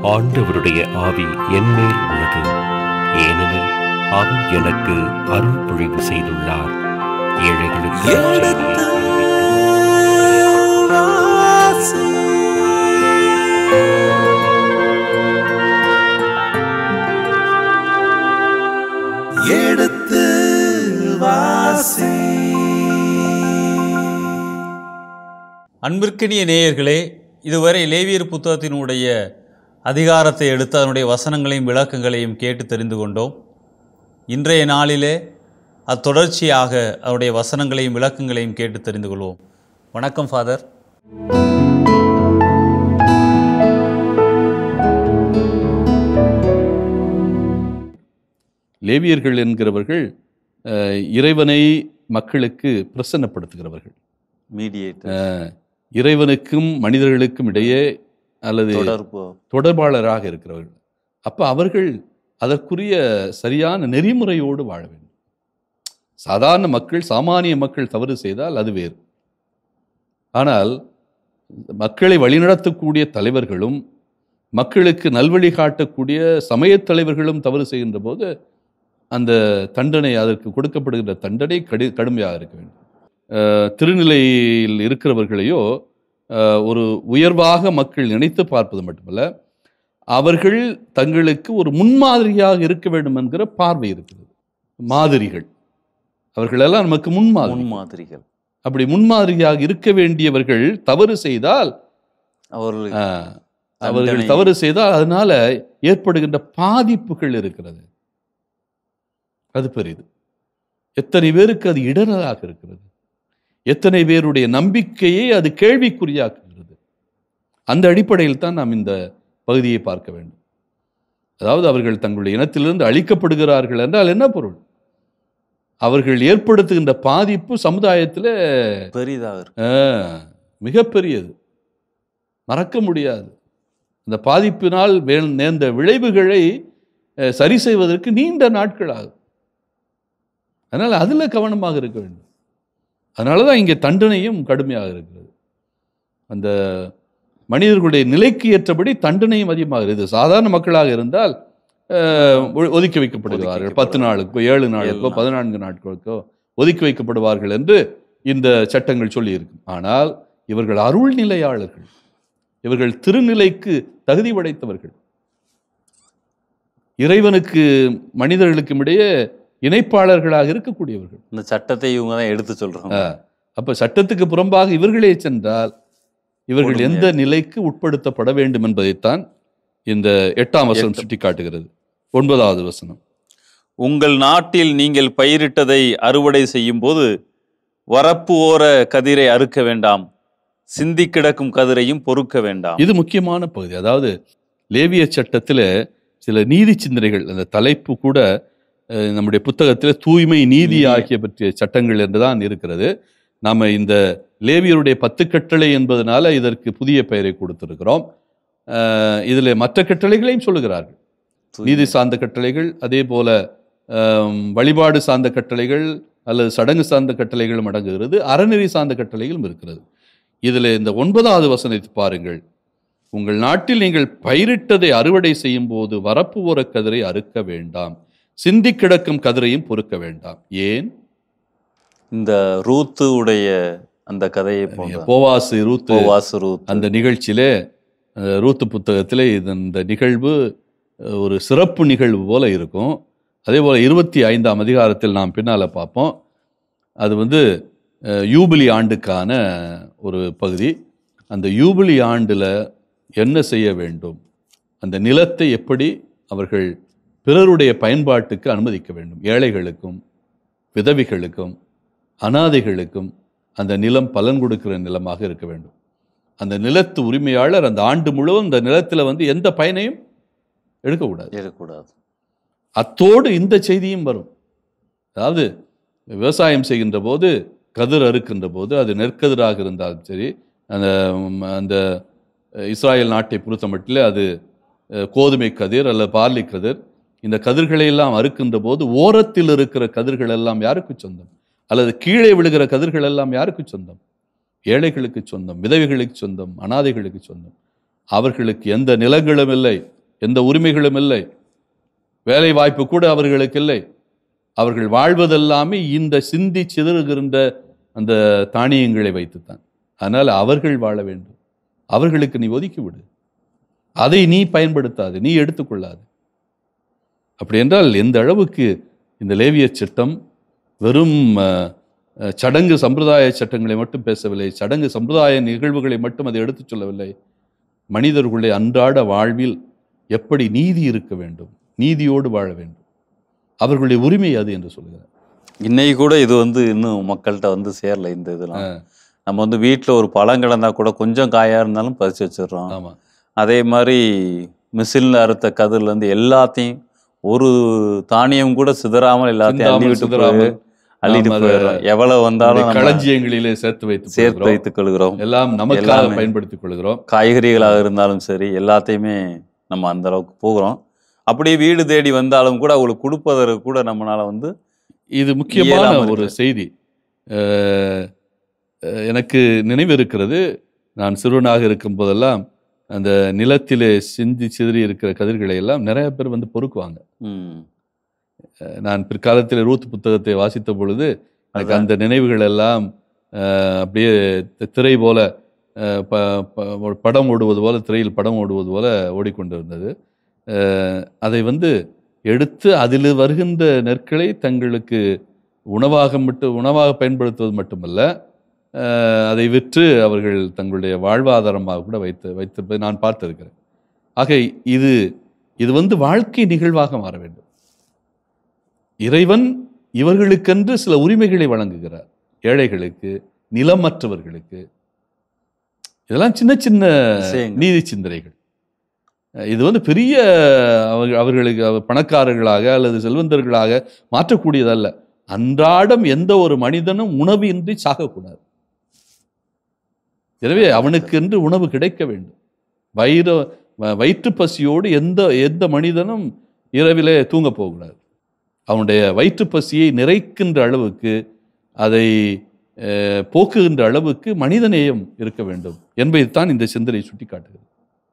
ஆண்டவருடைய ஆவி என்மேல் உள்ளது ஏனெனில் அவர் எனக்கு அருள் பொழிவு செய்துள்ளார் ஏழைகளுக்கு எடுத்து வாசி. எடுத்து வாசி அன்பிற்கினிய நேயர்களே இதுவரை லேவியர் புத்தகத்தினுடைய அதிகாரத்தை எடுத்து அதனுடைய வசனங்களையும் விளக்கங்களையும் கேட்டு தெரிந்து கொண்டோம் இன்றைய நாளிலே அத்தொடர்ச்சியாக அவருடைய வசனங்களையும் விளக்கங்களையும் கேட்டு தெரிந்து கொள்வோம் வணக்கம் ஃபாதர் லேவியர்கள் என்கிறவர்கள் அஹ், இறைவனை மக்களுக்கு பிரசன்னப்படுத்துகிறவர்கள் மீடியேட்டர் அஹ், இறைவனுக்கும் மனிதர்களுக்கும் இடையே அல்லது தொடர்பு தொடர்பாளராக இருக்கிறவர்கள் அப்போ அவர்கள் அதற்குரிய சரியான நெறிமுறையோடு வாழ வேண்டும் சாதாரண மக்கள் சாமானிய மக்கள் தவறு செய்தால் அது வேறு ஆனால் மக்களை வழிநடத்தக்கூடிய தலைவர்களும் மக்களுக்கு நல்வழி காட்டக்கூடிய சமயத் தலைவர்களும் தவறு செய்கின்ற போது அந்த தண்டனை அதற்கு கொடுக்கப்படுகின்ற தண்டனை கடி கடுமையாக இருக்க வேண்டும் அஹ், திருநிலையில் இருக்கிறவர்களையோ அஹ், ஒரு உயர்வாக மக்கள் நினைத்து பார்ப்பது மட்டுமல்ல அவர்கள் தங்களுக்கு ஒரு முன்மாதிரியாக இருக்க வேண்டும் என்கிற பார்வை இருக்கிறது மாதிரிகள் அவர்களெல்லாம் நமக்கு முன்மாதிரி முன்மாதிரிகள் அப்படி முன்மாதிரியாக இருக்க வேண்டியவர்கள் தவறு செய்தால் அவர்கள் ஆஹ், அவர்கள் தண்டனை- தவறு செய்தால் அதனால ஏற்படுகின்ற பாதிப்புகள் இருக்கிறது அது பெரிது எத்தனை பேருக்கு அது இடரலாக இருக்கிறது எத்தனை பேருடைய நம்பிக்கையை அது கேள்விக்குறியாக்குகிறது அந்த அடிப்படையில் தான் நாம் இந்த பகுதியை பார்க்க வேண்டும் அதாவது அவர்கள் தங்களுடைய இனத்திலிருந்து அழிக்கப்படுகிறார்கள் என்றால் என்ன பொருள் அவர்கள் ஏற்படுத்துகின்ற பாதிப்பு சமுதாயத்தில் பெரிதாக இருக்கு ஆ, மிகப்பெரியது மறக்க முடியாது அந்த பாதிப்பினால் வே- நேர்ந்த விளைவுகளை அஹ், சரி செய்வதற்கு நீண்ட நாட்கள் ஆகும் அதனால் அதில் கவனமாக இருக்க வேண்டும் அதனால தான் இங்கே தண்டனையும் கடுமையாக இருக்கிறது அந்த மனிதர்களுடைய நிலைக்கு ஏற்றபடி தண்டனையும் அதிகமாக இருக்குது சாதாரண மக்களாக இருந்தால் அஹ், ஒ- ஒதுக்கி வைக்கப்படுகிறார்கள் பத்து நாளுக்கோ ஏழு நாளுக்கோ நாள். பதினான்கு நாட்களுக்கோ ஒதுக்கி வைக்கப்படுவார்கள் என்று இந்த சட்டங்கள் சொல்லியிருக்கும் ஆனால் இவர்கள் அருள் நிலையாளர்கள் இவர்கள் திருநிலைக்கு தகுதி படைத்தவர்கள் இறைவனுக்கு மனிதர்களுக்கும் இடையே இணைப்பாளர்களாக இருக்கக்கூடியவர்கள் இந்த சட்டத்தை இவங்க தான் எடுத்து சொல்றாங்க அப்ப சட்டத்துக்கு புறம்பாக இவர்களே சென்றால் இவர்கள் கொடுமையா. எந்த நிலைக்கு உட்படுத்தப்பட வேண்டும் என்பதைத்தான் இந்த எட்டாம் வசனம் எட்டு. சுட்டிக்காட்டுகிறது ஒன்பதாவது வசனம் உங்கள் நாட்டில் நீங்கள் பயிரிட்டதை அறுவடை செய்யும் போது வரப்பு ஓர கதிரை அறுக்க வேண்டாம் சிந்தி கிடக்கும் கதிரையும் பொறுக்க வேண்டாம் இது முக்கியமான பகுதி அதாவது லேவிய சட்டத்தில் சில நீதி சிந்தனைகள் அந்த தலைப்பு கூட அஹ், நம்முடைய புத்தகத்தில் தூய்மை நீதி நீதி. ஆகிய பற்றிய சட்டங்கள் என்றுதான் இருக்கிறது நாம இந்த லேவியருடைய பத்து கட்டளை என்பதனால இதற்கு புதிய பெயரை கொடுத்திருக்கிறோம் அஹ், இதில் மற்ற கட்டளைகளையும் சொல்லுகிறார்கள் நீதி சார்ந்த கட்டளைகள் அதே போல ஆம், வழிபாடு சார்ந்த கட்டளைகள் அல்லது சடங்கு சார்ந்த கட்டளைகளும் அடங்குகிறது அறநெறி சார்ந்த கட்டளைகளும் இருக்கிறது இதில் இந்த ஒன்பதாவது வசனத்தை பாருங்கள் உங்கள் நாட்டில் நீங்கள் பயிரிட்டதை அறுவடை செய்யும் போது வரப்பு ஓர கதிரை அறுக்க வேண்டாம் சிந்தி கிடக்கும் கதிரையும் பொறுக்க வேண்டாம் ஏன் இந்த ரூத்து உடைய அந்த கதையை போன்ற போவாசு ரூத்து போவாசு ரூத் அந்த நிகழ்ச்சியிலே அஹ், ரூத்து புத்தகத்திலே இது இந்த நிகழ்வு அஹ், ஒரு சிறப்பு நிகழ்வு போல இருக்கும் அதே போல் இருபத்தி ஐந்தாம் அதிகாரத்தில் நாம் பின்னால் பார்ப்போம் அது வந்து அஹ், யூபிலி ஆண்டுக்கான ஒரு பகுதி அந்த யூபிலி ஆண்டில் என்ன செய்ய வேண்டும் அந்த நிலத்தை எப்படி அவர்கள் பிறருடைய பயன்பாட்டுக்கு அனுமதிக்க வேண்டும் ஏழைகளுக்கும் விதவிகளுக்கும் அனாதைகளுக்கும் அந்த நிலம் பலன் கொடுக்கிற நிலமாக இருக்க வேண்டும் அந்த நிலத்து உரிமையாளர் அந்த ஆண்டு முழுவதும் அந்த நிலத்தில் வந்து எந்த பயனையும் எடுக்கக்கூடாது இருக்கக்கூடாது அத்தோடு இந்த செய்தியும் வரும் அதாவது விவசாயம் செய்கின்ற போது கதிர் அறுக்கின்ற போது அது நெற்கதிராக இருந்தாலும் சரி அந்த ம், அந்த இஸ்ராயல் நாட்டை பொறுத்த மட்டில் அது அஹ், கோதுமை கதிர் அல்லது பார்லி கதிர் இந்த கதிர்களை எல்லாம் அறுக்கின்ற போது ஓரத்தில் இருக்கிற கதிர்கள் எல்லாம் யாருக்கு சொந்தம் அல்லது கீழே விழுகிற கதிர்கள் எல்லாம் யாருக்கு சொந்தம் ஏழைகளுக்கு சொந்தம் விதவைகளுக்கு சொந்தம் அனாதைகளுக்கு சொந்தம் அவர்களுக்கு எந்த நிலங்களும் இல்லை எந்த உரிமைகளும் இல்லை வேலை வாய்ப்பு கூட அவர்களுக்கு இல்லை அவர்கள் வாழ்வதெல்லாமே இந்த சிந்தி சிதறுகின்ற அந்த தானியங்களை வைத்துத்தான் அதனால் அவர்கள் வாழ வேண்டும் அவர்களுக்கு நீ ஒதுக்கி விடு அதை நீ பயன்படுத்தாது நீ எடுத்துக்கொள்ளாது அப்படி என்றால் எந்த அளவுக்கு இந்த லேவிய சட்டம் வெறும் அஹ், அஹ், சடங்கு சம்பிரதாய சட்டங்களை மட்டும் பேசவில்லை சடங்கு சம்பிரதாய நிகழ்வுகளை மட்டும் அதை எடுத்துச் சொல்லவில்லை மனிதர்களுடைய அன்றாட வாழ்வில் எப்படி நீதி இருக்க வேண்டும் நீதியோடு வாழ வேண்டும் அவர்களுடைய உரிமை அது என்று சொல்கிறார் இன்னைக்கு கூட இது வந்து இன்னும் மக்கள்கிட்ட வந்து சேரல இந்த இதெல்லாம் நம்ம வந்து வீட்டில் ஒரு பழம் கிடந்தா கூட கொஞ்சம் காயா இருந்தாலும் பறிச்சு வச்சிடுறோம் ஆமா அதே மாதிரி மிஷினில் அறுத்த கதிர்லேருந்து எல்லாத்தையும் ஒரு தானியம் கூட சிதறாமல் எல்லாத்தையும் அள்ளி சிந்தாமல் விட்டு சிதறாமல் போய் அள்ளிட்டு நாம் அதை போயிடுறோம் எவ்வளவு வந்தாலும் இந்த நம்ம களஞ்சியங்களிலே சேர்த்து வைத்து சேர்த்து கொள்கிறோம். வைத்துக் கொள்கிறோம் எல்லாம் நமக்காக எல்லாமே. பயன்படுத்திக் கொள்கிறோம் காய்கறிகளாக இருந்தாலும் சரி எல்லாத்தையுமே நம்ம அந்த அளவுக்கு போகிறோம் அப்படியே வீடு தேடி வந்தாலும் கூட அவங்களுக்கு கொடுப்பதற்கு கூட நம்மளால வந்து இது முக்கியமான இயலாம ஒரு இருக்கிறது. செய்தி அஹ், அஹ், எனக்கு நினைவு இருக்கிறது நான் சிறுவனாக இருக்கும் போதெல்லாம் அந்த நிலத்திலே சிந்தி சிதறி இருக்கிற கதிர்களை எல்லாம் நிறைய பேர் வந்து பொறுக்குவாங்க ம், அஹ், நான் பிற்காலத்தில் ரூத் புத்தகத்தை வாசித்த பொழுது எனக்கு அதான். அந்த நினைவுகள் எல்லாம் அஹ், அப்படியே தி- திரை போல அஹ், ப- ப- ஒரு படம் ஓடுவது போல திரையில் படம் ஓடுவது போல ஓடிக்கொண்டிருந்தது அஹ், அதை வந்து எடுத்து அதில் வருகின்ற நெற்களை தங்களுக்கு உணவாக மட்டும் உணவாக பயன்படுத்துவது மட்டுமல்ல அஹ், அதை விற்று அவர்கள் தங்களுடைய வாழ்வாதாரமாக கூட வைத்து வைத்திருப்பதை நான் பார்த்திருக்கிறேன் ஆக இது இது வந்து வாழ்க்கை நிகழ்வாக மாற வேண்டும் இறைவன் இவர்களுக்கென்று சில உரிமைகளை வழங்குகிறார் ஏழைகளுக்கு நிலமற்றவர்களுக்கு இதெல்லாம் சின்ன சின்ன விஷயங்கள். நீதி சிந்தனைகள் அஹ் இது வந்து பெரிய அவங்க அவர்களுக்கு அவ- பணக்காரர்களாக அல்லது செல்வந்தர்களாக மாற்றக்கூடியதல்ல அன்றாடம் எந்த ஒரு மனிதனும் உணவு இன்றி சாகக்கூடாது எனவே அவனுக்கென்று உணவு கிடைக்க வேண்டும் வயிற வ- வயிற்று பசியோடு எந்த எந்த மனிதனும் இரவிலே தூங்க போகக்கூடாது அவனுடைய வயிற்று பசியை நிறைக்கின்ற அளவுக்கு அதை அஹ், போக்குகின்ற அளவுக்கு மனிதநேயம் இருக்க வேண்டும் என்பதைத்தான் இந்த சிந்தனை சுட்டி காட்டுகிறது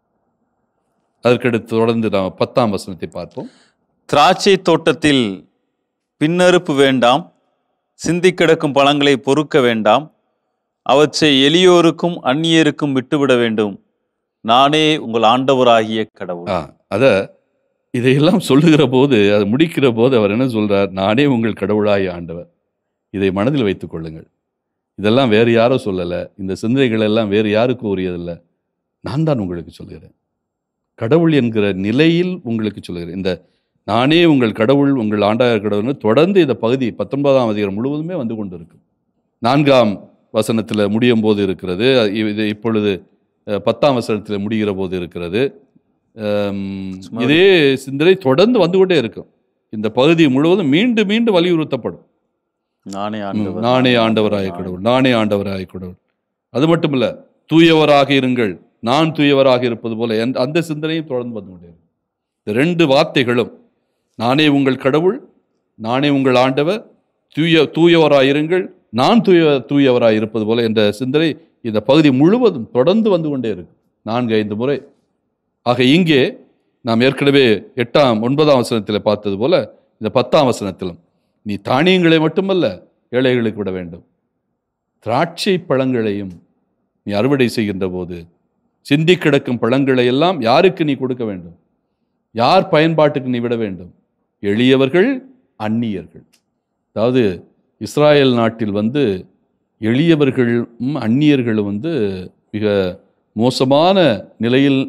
அதற்கடுத்து தொடர்ந்து நாம் பத்தாம் வசனத்தை பார்ப்போம் திராட்சை தோட்டத்தில் பின்னறுப்பு வேண்டாம் சிந்தி கிடக்கும் பழங்களை பொறுக்க வேண்டாம் அவற்றை எளியோருக்கும் அந்நியருக்கும் விட்டுவிட வேண்டும் நானே உங்கள் ஆண்டவராகிய கடவுள் ஆ அத இதையெல்லாம் சொல்லுகிற போது அது முடிக்கிற போது அவர் என்ன சொல்றார் நானே உங்கள் கடவுளாய் ஆண்டவர் இதை மனதில் வைத்துக் கொள்ளுங்கள் இதெல்லாம் வேறு யாரோ சொல்லலை இந்த சிந்தனைகள் எல்லாம் வேறு யாருக்கும் உரியதில்லை நான் தான் உங்களுக்கு சொல்கிறேன் கடவுள் என்கிற நிலையில் உங்களுக்கு சொல்கிறேன் இந்த நானே உங்கள் கடவுள் உங்கள் ஆண்டாயர் கடவுள்னு தொடர்ந்து இந்த பகுதி பத்தொன்பதாம் அதிகாரம் முழுவதுமே வந்து கொண்டு இருக்கும் நான்காம் வசனத்தில் முடியும் போது இருக்கிறது இது இப்பொழுது அஹ், பத்தாம் வசனத்தில் முடிகிற போது இருக்கிறது அம், சும்மா இதே சிந்தனை தொடர்ந்து வந்து கொண்டே இருக்கும் இந்த பகுதி முழுவதும் மீண்டும் மீண்டும் வலியுறுத்தப்படும் நானே ம், ஆண்டவர் நானே ஆண்டவராய கடவுள் நானே ஆண்டவராய கடவுள் அது மட்டும் இல்ல தூயவராக இருங்கள் நான் தூயவராக இருப்பது போல எந்த- அந்த சிந்தனையும் தொடர்ந்து வந்து கொண்டே இருக்கும் இந்த ரெண்டு வார்த்தைகளும் நானே உங்கள் கடவுள் நானே உங்கள் ஆண்டவர் தூய தூயவராயிருங்கள் நான் தூய தூயவராய் இருப்பது போல என்ற சிந்தனை இந்த பகுதி முழுவதும் தொடர்ந்து வந்து கொண்டே இருக்கு நான்கு ஐந்து முறை ஆக இங்கே நாம் ஏற்கனவே எட்டாம் ஒன்பதாம் வசனத்தில் பார்த்தது போல இந்த பத்தாம் வசனத்திலும் நீ தானியங்களை மட்டுமல்ல ஏழைகளுக்கு விட வேண்டும் திராட்சை பழங்களையும் நீ அறுவடை செய்கின்ற போது சிந்தி கிடக்கும் பழங்களை எல்லாம் யாருக்கு நீ கொடுக்க வேண்டும் யார் பயன்பாட்டுக்கு நீ விட வேண்டும் எளியவர்கள் அந்நியர்கள் அதாவது இஸ்ராயேல் நாட்டில் வந்து எளியவர்களும் அந்நியர்களும் வந்து மிக மோசமான நிலையில்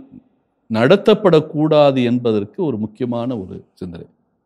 நடத்தப்படக்கூடாது என்பதற்கு ஒரு முக்கியமான ஒரு சிந்தனை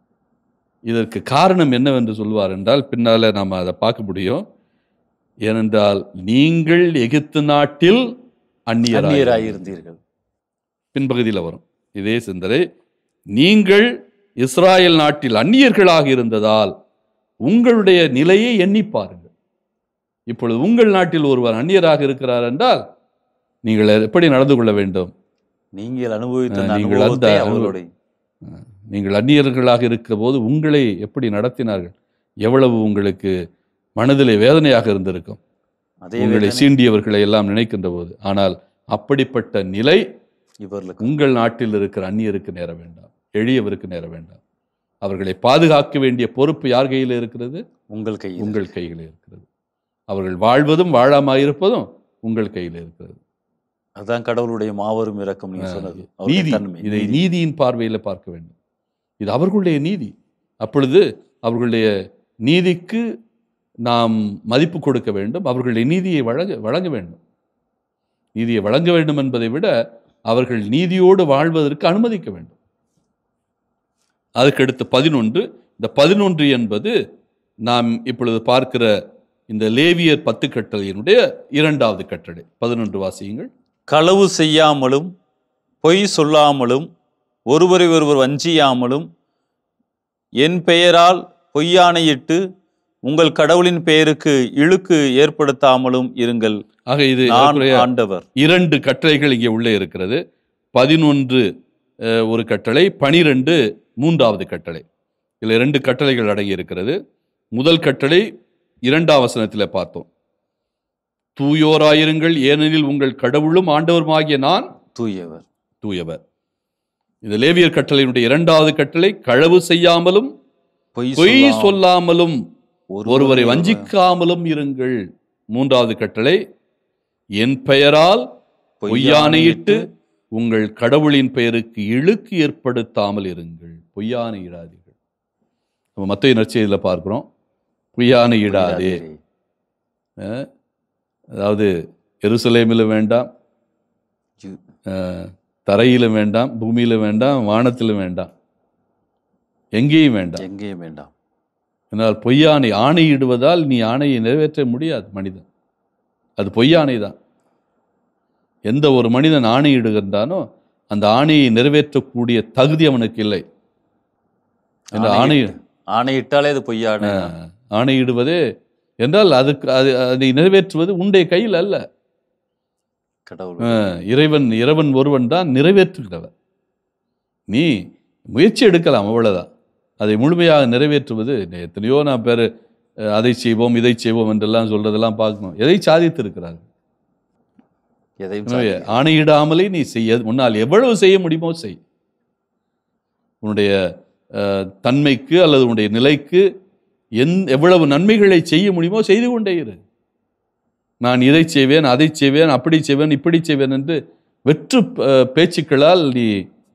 இதற்கு காரணம் என்னவென்று சொல்வார் என்றால் பின்னால நாம் அதை பார்க்க முடியும் ஏனென்றால் நீங்கள் எகிப்து நாட்டில் அந்நியராய் அந்நியராய் இருந்தீர்கள் பின்பகுதியில் வரும் இதே சிந்தனை நீங்கள் இஸ்ராயேல் நாட்டில் அந்நியர்களாக இருந்ததால் உங்களுடைய நிலையை எண்ணி பாருங்கள் இப்பொழுது உங்கள் நாட்டில் ஒருவர் அந்நியராக இருக்கிறார் என்றால் நீங்கள் எப்படி நடந்து கொள்ள வேண்டும் நீங்கள் அனுபவித்த அஹ், அந்த நீங்கள் அந்த அனுபவத்தை அனுபவ- அவர்களுடைய நீங்கள் அந்நியர்களாக இருக்கிற போது உங்களை எப்படி நடத்தினார்கள் எவ்வளவு உங்களுக்கு மனதிலே வேதனையாக இருந்திருக்கும் அதே உங்களை வேதனை சீண்டியவர்களை எல்லாம் நினைக்கின்ற போது ஆனால் அப்படிப்பட்ட நிலை இவர்களுக்கு உங்கள் நாட்டில் இருக்கிற அந்நியருக்கு நேர வேண்டாம் எளியவருக்கு நேர வேண்டாம் அவர்களை பாதுகாக்க வேண்டிய பொறுப்பு யார் கையில் இருக்கிறது உங்கள் கையில் உங்கள் கையில் இருக்கிறது அவர்கள் வாழ்வதும் வாழாமல் இருப்பதும் உங்கள் கையில் இருக்கிறது அதான் கடவுளுடைய மாபெரும் இரக்கம் நீங்க ஆ, சொன்னது அவருடைய நீதி தன்மை, இதை நீதி. நீதியின் பார்வையில் பார்க்க வேண்டும் இது அவர்களுடைய நீதி அப்பொழுது அவர்களுடைய நீதிக்கு நாம் மதிப்பு கொடுக்க வேண்டும் அவர்களுடைய நீதியை வழங்க வழங்க வேண்டும் நீதியை வழங்க வேண்டும் என்பதை விட அவர்கள் நீதியோடு வாழ்வதற்கு அனுமதிக்க வேண்டும் அதுக்கடுத்து பதினொன்று இந்த பதினொன்று என்பது நாம் இப்பொழுது பார்க்கிற இந்த லேவியர் பத்து கட்டளையினுடைய இரண்டாவது கட்டளை பதினொன்று வாசியுங்கள் களவு செய்யாமலும் பொய் சொல்லாமலும் ஒருவரை ஒருவர் வஞ்சியாமலும் என் பெயரால் பொய்யானையிட்டு உங்கள் கடவுளின் பெயருக்கு இழுக்கு ஏற்படுத்தாமலும் இருங்கள் ஆக இது நான் ஏறக்குறைய ஆண்டவர் இரண்டு கட்டளைகள் இங்கே உள்ளே இருக்கிறது பதினொன்று அஹ், ஒரு கட்டளை பனிரெண்டு மூன்றாவது கட்டளை இதில் இரண்டு கட்டளைகள் அடங்கி இருக்கிறது முதல் கட்டளை இரண்டாம் வசனத்தில் பார்த்தோம் தூயோராயிருங்கள் ஏனெனில் உங்கள் கடவுளும் ஆண்டவருமாகிய நான் தூயவர் தூயவர் இந்த லேவியர் கட்டளையினுடைய இரண்டாவது கட்டளை களவு செய்யாமலும் பொய் பொய் சொல்லாமல் சொல்லாமலும் ஒருவரை ஒருவரை வஞ்சிக்காமலும் இருங்கள் மூன்றாவது கட்டளை என் பெயரால் பொய்யானையிட்டு உங்கள் கடவுளின் பெயருக்கு இழுக்கு ஏற்படுத்தாமல் இருங்கள் பொய்யானை இடாதீர்கள் நம்ம மத்திய நற்செய்தியில் பார்க்கிறோம் பொய்யானை இடாதே அஹ், அதாவது எருசலேமில் வேண்டாம் ஜு- அஹ், தரையில வேண்டாம் பூமியில வேண்டாம் வானத்திலும் வேண்டாம் எங்கேயும் வேண்டாம் எங்கேயும் வேண்டாம் என்றால் பொய்யானை ஆணையிடுவதால் நீ ஆணையை நிறைவேற்ற முடியாது மனிதன் அது பொய்யானை தான் எந்த ஒரு மனிதன் ஆணையிடுகின்றானோ அந்த ஆணையை நிறைவேற்றக்கூடிய தகுதி அவனுக்கு இல்லை என்ற ஆணை ஆணையிட்டு- ஆணையிட்டாலே அது பொய்யான ஆஹ், ஆணையிடுவதே என்றால் அதுக்கு அது அதை நிறைவேற்றுவது உன்னுடைய கையில் அல்ல கடவுள் ஆஹ், இறைவன் இறைவன் ஒருவன் தான் நிறைவேற்றுகிறவர் நீ முயற்சி எடுக்கலாம் அவ்வளவுதான் அதை முழுமையாக நிறைவேற்றுவது எத்தனையோ நான் பேர் அதை செய்வோம் இதை செய்வோம் என்றெல்லாம் சொல்றதெல்லாம் பார்க்கணும் எதை சாதித்து இருக்கிறார்கள் எதையும் எனவே சாதிக்க- ஆணையிடாமலே நீ செய்ய உன்னால் எவ்வளவு செய்ய முடியுமோ செய் உன்னுடைய அஹ், தன்மைக்கு அல்லது உன்னுடைய நிலைக்கு எந் எவ்வளவு நன்மைகளை செய்ய முடியுமோ செய்து கொண்டே இரு நான் இதை செய்வேன் அதை செய்வேன் அப்படி செய்வேன் இப்படி செய்வேன் என்று வெற்று அஹ், பேச்சுக்களால் நீ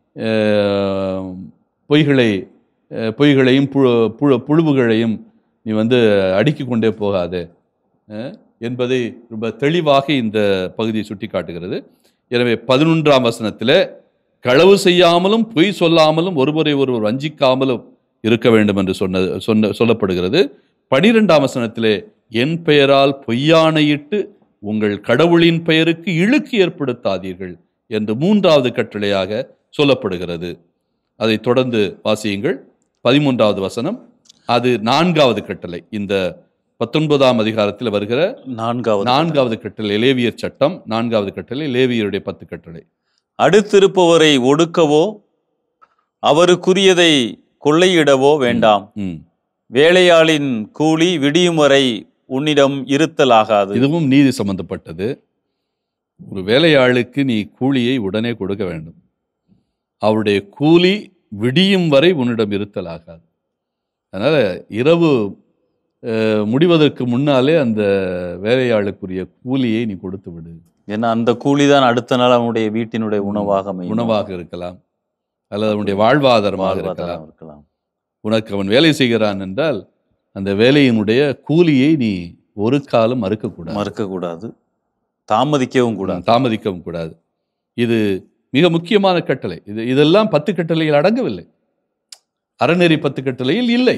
அஹ், பொய்களை அஹ், பொய்களையும் புழு புழு- புழுவுகளையும் நீ வந்து அடுக்கிக் கொண்டே போகாதே அஹ், என்பதை ரொம்ப தெளிவாக இந்த பகுதியை சுட்டி காட்டுகிறது எனவே பதினொன்றாம் வசனத்தில் களவு செய்யாமலும் பொய் சொல்லாமலும் ஒருவரை ஒருவர் வஞ்சிக்காமலும் இருக்க வேண்டும் என்று சொன்ன சொன்ன சொல்லப்படுகிறது பனிரெண்டாம் வசனத்திலே என் பெயரால் பொய்யானையிட்டு உங்கள் கடவுளின் பெயருக்கு இழுக்கு ஏற்படுத்தாதீர்கள் என்று மூன்றாவது கட்டளையாக சொல்லப்படுகிறது அதை தொடர்ந்து வாசியுங்கள் பதிமூன்றாவது வசனம் அது நான்காவது கட்டளை இந்த பத்தொன்பதாம் அதிகாரத்தில் வருகிற நான்காவது நான்காவது கட்டளை லேவியர் சட்டம் நான்காவது கட்டளை லேவியருடைய பத்து கட்டளை அடுத்திருப்பவரை ஒடுக்கவோ அவருக்குரியதை கொள்ளையிடவோ வேண்டாம் ம். வேலையாளின் கூலி விடியும் வரை உன்னிடம் இருத்தலாகாது இதுவும் நீதி சம்பந்தப்பட்டது ஒரு வேலையாளுக்கு நீ கூலியை உடனே கொடுக்க வேண்டும் அவருடைய கூலி விடியும் வரை உன்னிடம் இருத்தலாகாது அதனால இரவு அஹ், முடிவதற்கு முன்னாலே அந்த வேலையாளுக்குரிய கூலியை நீ கொடுத்து விடு ஏன்னா அந்த கூலி தான் அடுத்த நாள் அவனுடைய வீட்டினுடைய உணவாக அமையும். உணவாக இருக்கலாம் அல்லது அவனுடைய வாழ்வாதாரமாக வாழ்வாதாரம் இருக்கலாம் இருக்கலாம் உனக்கு அவன் வேலை செய்கிறான் என்றால் அந்த வேலையினுடைய கூலியை நீ ஒரு காலம் மறுக்கக்கூடாது மறுக்கக்கூடாது தாமதிக்கவும் கூடாது தாமதிக்கவும் கூடாது இது மிக முக்கியமான கட்டளை இது இதெல்லாம் பத்து கட்டளையில் அடங்கவில்லை அறநெறி பத்து கட்டளையில் இல்லை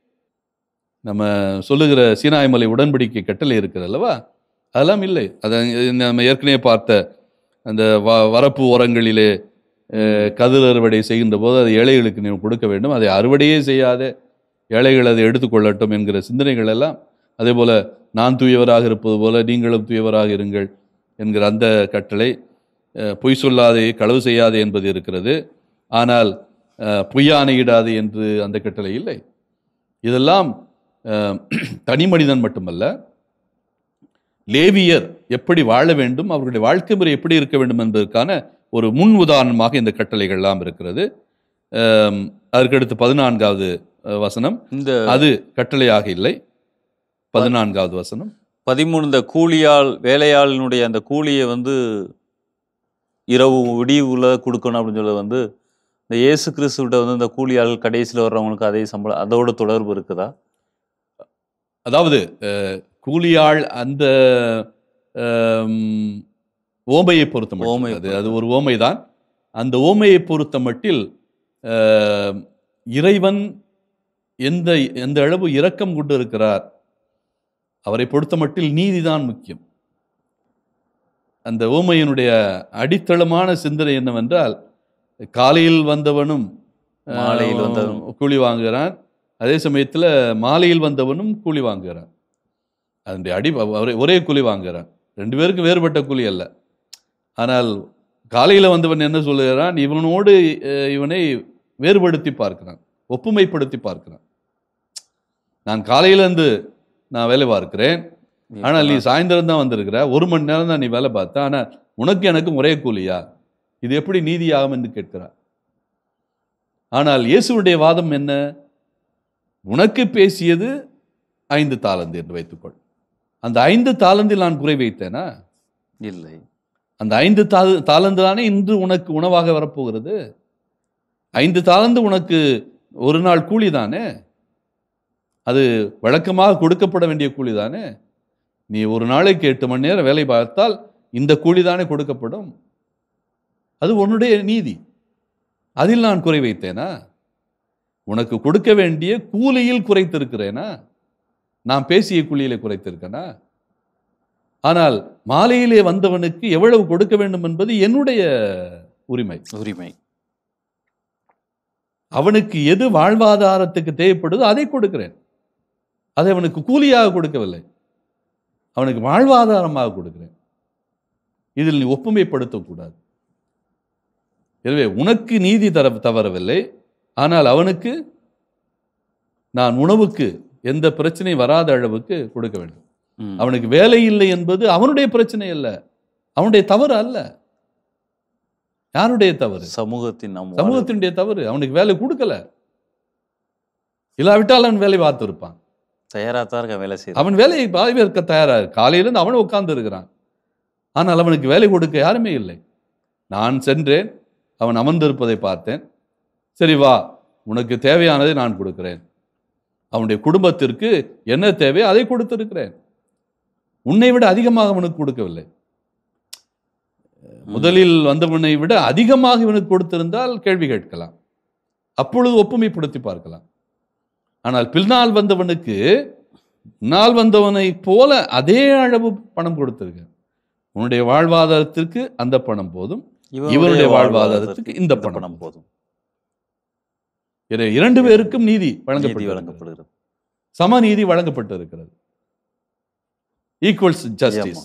நம்ம சொல்லுகிற சீனாய்மலை உடன்படிக்கை கட்டளை இருக்குது அல்லவா அதெல்லாம் இல்லை அதை நம்ம ஏற்கனவே பார்த்த அந்த வ வரப்பு ஓரங்களிலே அஹ், கதிர் அறுவடை செய்கின்ற போது அதை ஏழைகளுக்கு நீ கொடுக்க வேண்டும் அதை அறுவடையே செய்யாத ஏழைகள் அதை எடுத்துக்கொள்ளட்டும் என்கிற சிந்தனைகள் எல்லாம் அதே போல நான் தூயவராக இருப்பது போல நீங்களும் தூயவராக இருங்கள் என்கிற அந்த கட்டளை அஹ், பொய் சொல்லாதே களவு செய்யாதே என்பது இருக்கிறது ஆனால் அஹ், பொய்யானையிடாதே என்று அந்த கட்டளை இல்லை இதெல்லாம் அஹ், தனி மனிதன் மட்டுமல்ல லேவியர் எப்படி வாழ வேண்டும் அவர்களுடைய வாழ்க்கை முறை எப்படி இருக்க வேண்டும் என்பதற்கான ஒரு முன் உதாரணமாக இந்த கட்டளைகள்லாம் இருக்கிறது ஆம், அதற்கடுத்து பதினான்காவது அஹ், வசனம் இந்த அது கட்டளையாக இல்லை பதினான்காவது வசனம் பதிமூணு இந்த கூலியாள் வேலையாளினுடைய அந்த கூலியை வந்து இரவு விடிவுல கொடுக்கணும் அப்படின்னு சொல்ல வந்து இந்த இயேசு கிறிஸ்துவிட்ட வந்து இந்த கூலியாள் கடைசியில் வர்றவங்களுக்கு அதே சம்பளம் அதோட தொடர்பு இருக்குதா அதாவது அஹ், கூலியாள் அந்த ஆம், ஓமையை பொறுத்த ஓமையை மட்டும் அது பொறுத்த அது ஒரு ஓமைதான் அந்த ஓமையை பொறுத்த மட்டில் ஆம், இறைவன் எந்த எந்த அளவு இரக்கம் கொண்டு இருக்கிறார் அவரை பொறுத்த மட்டில் நீதிதான் முக்கியம் அந்த ஓமையினுடைய அடித்தளமான சிந்தனை என்னவென்றால் காலையில் வந்தவனும் அஹ், மாலையில் வந்தவனும். கூலி வாங்குகிறான் அதே சமயத்தில் மாலையில் வந்தவனும் கூலி வாங்குகிறான் அதனுடைய அடி ஒரே ஒரே கூலி வாங்குகிறான் ரெண்டு பேருக்கும் வேறுபட்ட கூலி அல்ல ஆனால் காலையில் வந்தவன் என்ன சொல்லுகிறான் இவனோடு அஹ், இவனை வேறுபடுத்தி பார்க்கிறான் ஒப்புமைப்படுத்தி பார்க்கிறான் நான் காலையிலேருந்து நான் வேலை பார்க்கிறேன் ஆனால் நீ சாயந்தரம் தான் வந்திருக்கிற ஒரு மணி நேரம் தான் நீ வேலை பார்த்த ஆனால் உனக்கு எனக்கும் ஒரே கூலியா இது எப்படி நீதியாகும் என்று கேட்கிறார் ஆனால் இயேசுவுடைய வாதம் என்ன உனக்கு பேசியது ஐந்து தாளந்து என்று வைத்துக்கொள் அந்த ஐந்து தாளந்தில் நான் குறை வைத்தேனா இல்லை அந்த ஐந்து தா தாளந்து தானே இன்று உனக்கு உணவாக வரப்போகிறது ஐந்து தாளந்து உனக்கு ஒரு நாள் கூலி தானே அது வழக்கமாக கொடுக்கப்பட வேண்டிய கூலி தானே நீ ஒரு நாளைக்கு எட்டு மணி நேரம் வேலை பார்த்தால் இந்த கூலி தானே கொடுக்கப்படும் அது உன்னுடைய நீதி அதில் நான் குறை வைத்தேனா உனக்கு கொடுக்க வேண்டிய கூலியில் குறைத்திருக்கிறேனா நான் பேசிய கூலியிலே குறைத்திருக்கேனா ஆனால் மாலையிலே வந்தவனுக்கு எவ்வளவு கொடுக்க வேண்டும் என்பது என்னுடைய உரிமை உரிமை அவனுக்கு எது வாழ்வாதாரத்துக்கு தேவைப்படுதோ அதை கொடுக்கிறேன் அதை அவனுக்கு கூலியாக கொடுக்கவில்லை அவனுக்கு வாழ்வாதாரமாக கொடுக்கிறேன் இதில் நீ ஒப்புமைப்படுத்தக்கூடாது எனவே உனக்கு நீதி தர தவறவில்லை ஆனால் அவனுக்கு நான் உணவுக்கு எந்த பிரச்சனையும் வராத அளவுக்கு கொடுக்க வேண்டும் ம். அவனுக்கு வேலை இல்லை என்பது அவனுடைய பிரச்சனை அல்ல அவனுடைய தவறு அல்ல யாருடைய தவறு சமூகத்தின் நம் சமூகத்தினுடைய தவறு அவனுக்கு வேலை கொடுக்கல இல்லாவிட்டால் அவன் வேலை பார்த்து இருப்பான் தயாராக தான் இருக்க வேலை செய்ய அவன் வேலையை பாதி இருக்க தயாரா இருக்கு. காலையிலிருந்து அவன் உட்கார்ந்து இருக்கிறான் ஆனால் அவனுக்கு வேலை கொடுக்க யாருமே இல்லை நான் சென்றேன் அவன் அமர்ந்திருப்பதை பார்த்தேன் சரி வா உனக்கு தேவையானதை நான் கொடுக்கிறேன் அவனுடைய குடும்பத்திற்கு என்ன தேவையோ அதை கொடுத்திருக்கிறேன் உன்னை விட அதிகமாக அவனுக்கு கொடுக்கவில்லை முதலில் வந்தவனை விட அதிகமாக இவனுக்கு கொடுத்திருந்தால் கேள்வி கேட்கலாம் அப்பொழுது ஒப்புமைப்படுத்தி பார்க்கலாம் ஆனால் பின்னால் வந்தவனுக்கு முன்னால் வந்தவனை போல அதே அளவு பணம் கொடுத்திருக்க உன்னுடைய வாழ்வாதாரத்திற்கு அந்த பணம் போதும் இவருடைய வாழ்வாதாரத்துக்கு இந்த பணம் போதும் எனவே இரண்டு பேருக்கும் நீதி நீதி வழங்கப்பட்டு வழங்கப்படுகிறது சமநீதி வழங்கப்பட்டிருக்கிறது ஈக்குவல்ஸ் ஜஸ்டிஸ் ஆமா.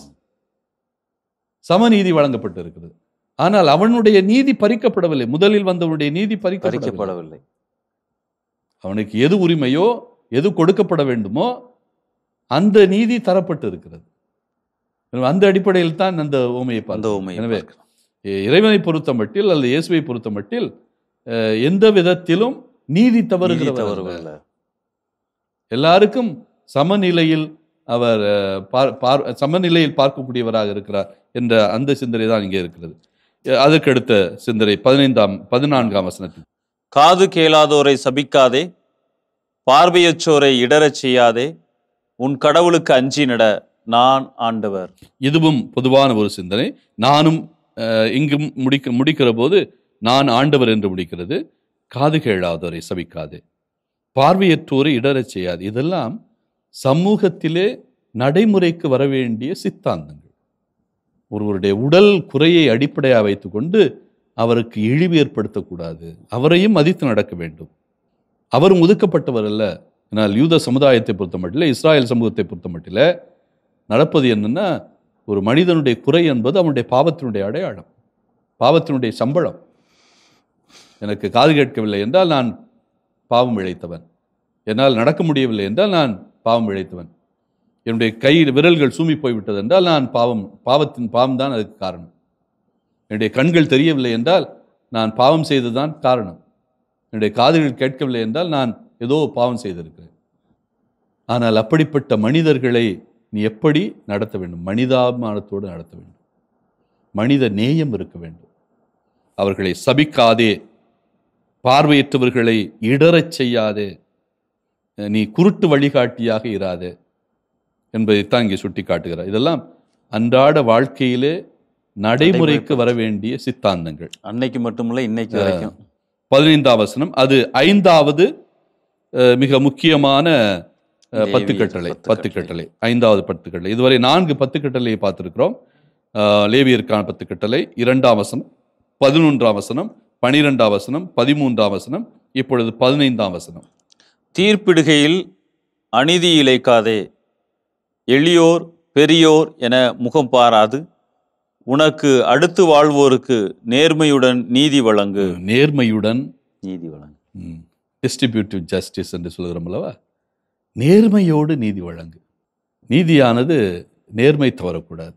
சமநீதி வழங்கப்பட்டிருக்கிறது ஆனால் அவனுடைய நீதி பறிக்கப்படவில்லை முதலில் வந்தவனுடைய நீதி பறிக்கப்படவில்லை பறிக்கப்படவில்லை அவனுக்கு எது உரிமையோ எது கொடுக்கப்பட வேண்டுமோ அந்த நீதி தரப்பட்டு இருக்கிறது எனவே அந்த அடிப்படையில் தான் அந்த ஓமையை அந்த பார்த்தோம் உண்மையை எனவே பார்க்கிறோம். இ- இறைவனை பொறுத்த மட்டில் அல்லது இயேசுவை பொறுத்த மட்டில் அஹ், எந்த விதத்திலும் நீதி நீதி தவறுகிறவர் அல்ல. தவறுகள் எல்லாருக்கும் சமநிலையில் அவர் அஹ், பார்- பார்- சமநிலையில் பார்க்கக்கூடியவராக இருக்கிறார் என்ற அந்த சிந்தனை தான் இங்கே இருக்கிறது அஹ், அதற்கடுத்த சிந்தனை பதினைந்தாம் பதினான்காம் வசனத்தில் காது கேளாதோரை சபிக்காதே பார்வையற்றோரை இடறச் செய்யாதே உன் கடவுளுக்கு அஞ்சி நட நான் ஆண்டவர் இதுவும் பொதுவான ஒரு சிந்தனை நானும் அஹ், இங்கு முடிக்க முடிக்கிற போது நான் ஆண்டவர் என்று முடிக்கிறது காது கேளாதோரை சபிக்காதே பார்வையற்றோரை இடறச் செய்யாது இதெல்லாம் சமூகத்திலே நடைமுறைக்கு வர வேண்டிய சித்தாந்தங்கள் ஒருவருடைய உடல் குறையை அடிப்படையாக வைத்துக்கொண்டு அவருக்கு இழிவு ஏற்படுத்தக்கூடாது அவரையும் மதித்து நடக்க வேண்டும் அவரும் ஒதுக்கப்பட்டவர் அல்ல ஆனால் யூத சமுதாயத்தை பொறுத்த மட்டில் இஸ்ராயல் சமூகத்தை பொறுத்த மட்டில் நடப்பது என்னன்னா ஒரு மனிதனுடைய குறை என்பது அவனுடைய பாவத்தினுடைய அடையாளம் பாவத்தினுடைய சம்பளம் எனக்கு காது கேட்கவில்லை என்றால் நான் பாவம் இழைத்தவன் என்னால் நடக்க முடியவில்லை என்றால் நான் பாவம் இழைத்தவன் என்னுடைய கை விரல்கள் சூமி போய்விட்டது என்றால் நான் பாவம் பாவத்தின் பாவம் தான் அதுக்கு காரணம் என்னுடைய கண்கள் தெரியவில்லை என்றால் நான் பாவம் செய்ததுதான் காரணம் என்னுடைய காதுகள் கேட்கவில்லை என்றால் நான் ஏதோ பாவம் செய்திருக்கிறேன் ஆனால் அப்படிப்பட்ட மனிதர்களை நீ எப்படி நடத்த வேண்டும் மனிதாபிமானத்தோடு நடத்த வேண்டும் மனித நேயம் இருக்க வேண்டும் அவர்களை சபிக்காதே பார்வையற்றவர்களை இடறச் செய்யாதே நீ குருட்டு வழிகாட்டியாக இராதே என்பதைத்தான் இங்கே சுட்டி காட்டுகிறார் இதெல்லாம் அன்றாட வாழ்க்கையிலே நடைமுறைக்கு வர வேண்டிய சித்தாந்தங்கள் அன்னைக்கு மட்டுமில்ல இன்னைக்கு வரைக்கும் பதினைந்தாம் வசனம் அது ஐந்தாவது அஹ், மிக முக்கியமான அஹ், பத்து லேவியர் கட்டளை பத்து பத்து கட்டளை ஐந்தாவது பத்து கட்டளை இதுவரை நான்கு பத்து கட்டளையை பார்த்திருக்கிறோம் அஹ், லேவியருக்கான பத்து கட்டளை இரண்டாம் வசனம் பதினொன்றாம் வசனம் பனிரெண்டாம் வசனம் பதிமூன்றாம் வசனம் இப்பொழுது பதினைந்தாம் வசனம் தீர்ப்பிடுகையில் அநீதி இழைக்காதே எளியோர் பெரியோர் என முகம் பாராது உனக்கு அடுத்து வாழ்வோருக்கு நேர்மையுடன் நீதி வழங்கு நேர்மையுடன் நீதி வழங்கு டிஸ்ட்ரிபியூட்டிவ் ஜஸ்டிஸ் என்று சொல்கிறோம் அல்லவா நேர்மையோடு நீதி வழங்கு நீதியானது நேர்மை தவறக்கூடாது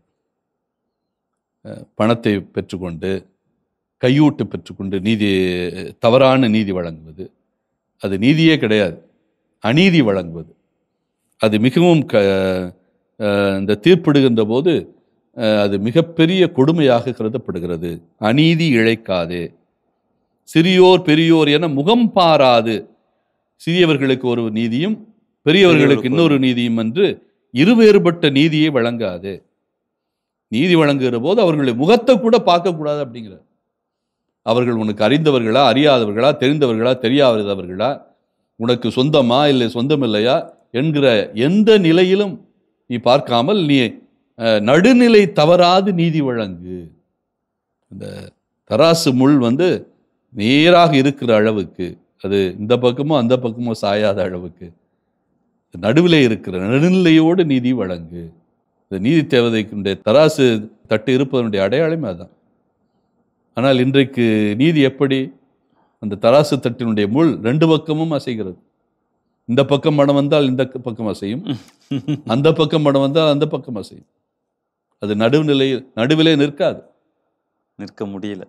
அஹ், பணத்தை பெற்றுக்கொண்டு கையூட்டு பெற்றுக்கொண்டு நீதி தவறான நீதி வழங்குவது அது நீதியே கிடையாது அநீதி வழங்குவது அது மிகவும் க அஹ், இந்த தீர்ப்பிடுகின்ற போது அஹ், அது மிகப்பெரிய கொடுமையாக கருதப்படுகிறது அநீதி இழைக்காதே சிறியோர் பெரியோர் என முகம் பாராது சிறியவர்களுக்கு ஒரு நீதியும் பெரியவர்களுக்கு பெரியவர்களுக்கு இன்னொரு நீதியும் என்று இருவேறுபட்ட நீதியை வழங்காது நீதி வழங்குகிற போது அவர்களுடைய முகத்தை கூட பார்க்கக்கூடாது அப்படிங்கிறார் அவர்கள் உனக்கு அறிந்தவர்களா அறியாதவர்களா தெரிந்தவர்களா தெரியாதவர்களா உனக்கு சொந்தமா இல்லை சொந்தம் இல்லையா என்கிற எந்த நிலையிலும் நீ பார்க்காமல் நீ அஹ், நடுநிலை தவறாது நீதி வழங்கு இந்த தராசு முள் வந்து நேராக இருக்கிற அளவுக்கு அது இந்த பக்கமோ அந்த பக்கமோ சாயாத அளவுக்கு நடுவிலே இருக்கிற நடுநிலையோடு நீதி வழங்கு இந்த நீதி தேவதைக்குடைய தராசு தட்டு இருப்பதனுடைய அடையாளமே அதுதான் ஆனால் இன்றைக்கு நீதி எப்படி அந்த தராசு தட்டினுடைய முள் ரெண்டு பக்கமும் அசைகிறது இந்த பக்கம் மனம் வந்தால் இந்த பக்கம் அசையும் அந்த பக்கம் மனம் வந்தால் அந்த பக்கம் அசையும் அது நடுநிலையில் நடுவிலே நிற்காது நிற்க முடியல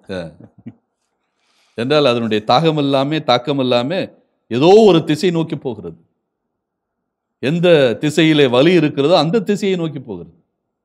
என்றால் அதனுடைய தாகம் எல்லாமே தாக்கம் எல்லாமே ஏதோ ஒரு திசை நோக்கி போகிறது எந்த திசையிலே வலி இருக்கிறதோ அந்த திசையை நோக்கி போகிறது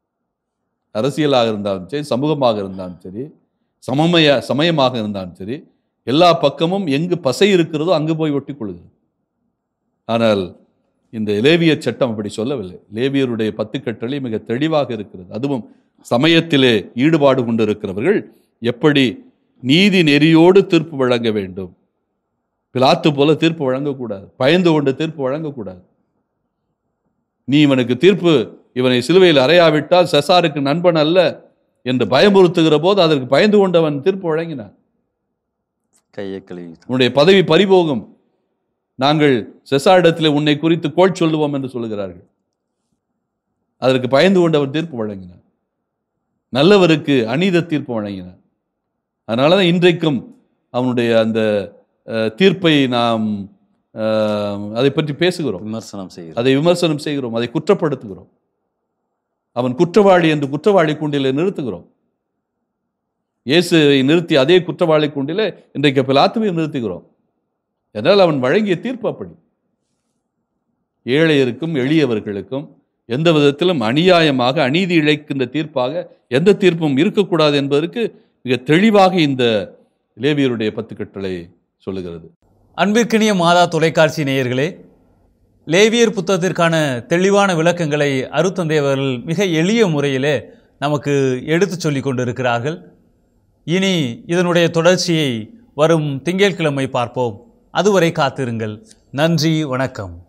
அரசியலாக இருந்தாலும் சரி சமூகமாக இருந்தாலும் சரி சமமய சமயமாக இருந்தாலும் சரி எல்லா பக்கமும் எங்கு பசை இருக்கிறதோ அங்கு போய் ஒட்டி கொள்கிறது ஆனால் இந்த லேவியர் சட்டம் அப்படி சொல்லவில்லை லேவியருடைய பத்து கட்டளை மிக தெளிவாக இருக்கிறது அதுவும் சமயத்திலே ஈடுபாடு கொண்டு இருக்கிறவர்கள் எப்படி நீதி நெறியோடு தீர்ப்பு வழங்க வேண்டும் பிலாத்து போல தீர்ப்பு வழங்கக்கூடாது பயந்து கொண்டு தீர்ப்பு வழங்கக்கூடாது நீ இவனுக்கு தீர்ப்பு இவனை சிலுவையில் அறையாவிட்டால் செசாருக்கு நண்பன் அல்ல என்று பயமுறுத்துகிற போது அதற்கு பயந்து கொண்டவன் தீர்ப்பு வழங்கினான் கையை கழுவி உன்னுடைய பதவி பறிபோகும் நாங்கள் செசாரிடத்தில் உன்னை குறித்து கோள் சொல்லுவோம் என்று சொல்லுகிறார்கள் அதற்கு பயந்து கொண்டவர் தீர்ப்பு வழங்கினார் நல்லவருக்கு அநீத தீர்ப்பு வழங்கினார் அதனால தான் இன்றைக்கும் அவனுடைய அந்த அஹ், தீர்ப்பை நாம் அஹ், அதை பற்றி பேசுகிறோம் விமர்சனம் செய்கிறது அதை விமர்சனம் செய்கிறோம் அதை குற்றப்படுத்துகிறோம் அவன் குற்றவாளி என்று குற்றவாளி கூண்டிலே நிறுத்துகிறோம் இயேசுவை நிறுத்தி அதே குற்றவாளி கூண்டிலே இன்றைக்கு பிலாத்துவை நிறுத்துகிறோம் என்றால் அவன் வழங்கிய தீர்ப்பு அப்படி ஏழையருக்கும் எளியவர்களுக்கும் எந்த விதத்திலும் அநியாயமாக அநீதி இழைக்கின்ற தீர்ப்பாக எந்த தீர்ப்பும் இருக்கக்கூடாது என்பதற்கு மிக தெளிவாக இந்த லேவியருடைய பத்து கட்டளை சொல்லுகிறது அன்பிற்கினிய மாதா தொலைக்காட்சி நேயர்களே லேவியர் புத்தகத்திற்கான தெளிவான விளக்கங்களை அருத்தந்தை அவர்கள் மிக எளிய முறையிலே நமக்கு எடுத்துச் சொல்லிக் கொண்டிருக்கிறார்கள் இனி இதனுடைய தொடர்ச்சியை வரும் திங்கட்கிழமை பார்ப்போம் அதுவரை காத்திருங்கள் நன்றி வணக்கம்